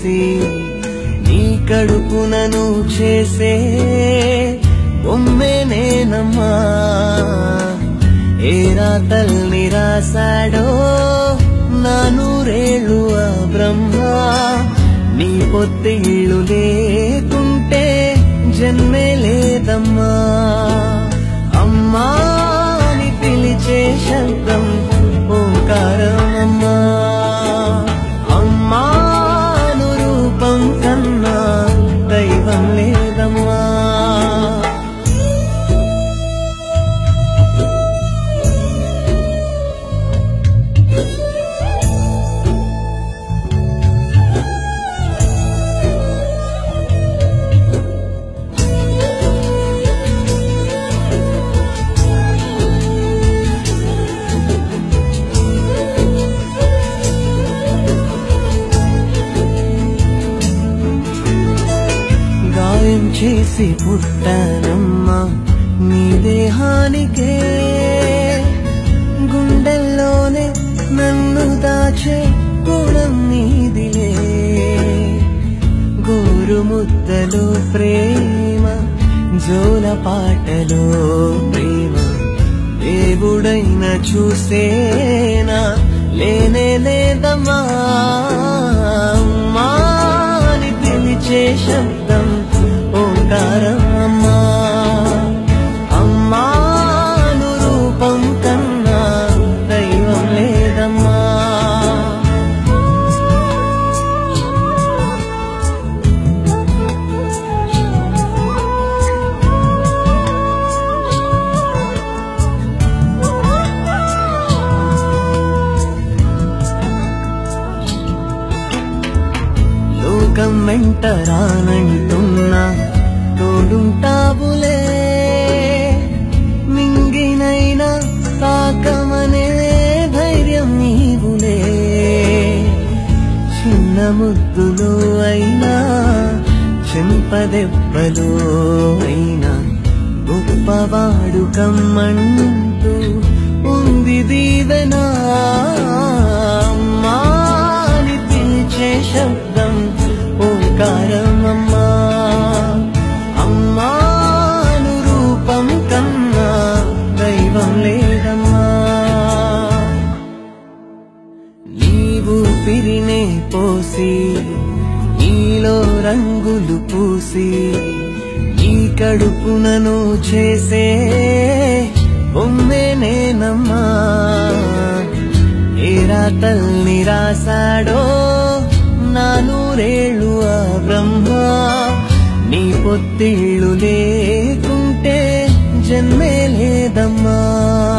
పోసి నీ కడుపునను చేసే బొమ్మే నేనమ్మా ఏరా తల్ని రాశాడో నా నూరేళ్ళు ఆ బ్రహ్మ నీ పొత్తిళ్ళు లేకుంటే జన్మే లేదమ్మా అమ్మా అని పిలిచే శబ్దం ఓంకారమమ్మా అమ్మాను రూపం కన్నా దైవం లేదమ్మా గాయం చేసి పుట్టానమ్మా నీ దేహానికే గుండెల్లోనే నన్ను దాచే గుణం నీదిలే గోరు ముద్దలో ప్రేమ జోల పాటలో ప్రేమ దేవుడైన చూసేనా లేనే లేదమ్మా అమ్మా అని పిలిచే శబ్దం ఓంకారం అమ్మా అమ్మాను రూపం కన్నా దైవం లేదమ్మా లోకం వెంట రానంటున్నా తోడుంటావులే మింగినైనా తాకమనే ధైర్యం నీవులే చిన్న ముద్దులో అయినా చెంపదెబ్బలో అయినా గొప్పవాడు కమ్మంటూ ఉంది దీవెనా అమ్మా అని పిలిచే శబ్దం ఓంకారమమ్మా అమ్మాను రూపం కన్నా దైవం లేదమ్మా నీవు పిరినే పోసి నీలో రంగులు పూసి నీ కడుపునను చేసే బొమ్మే నేనమ్మా ఏరా తల్ని రాశాడో నా నూరేళ్ళు ఆ బ్రహ్మ నీ పొత్తిళ్ళు లేకుంటే జన్మే లేదమ్మా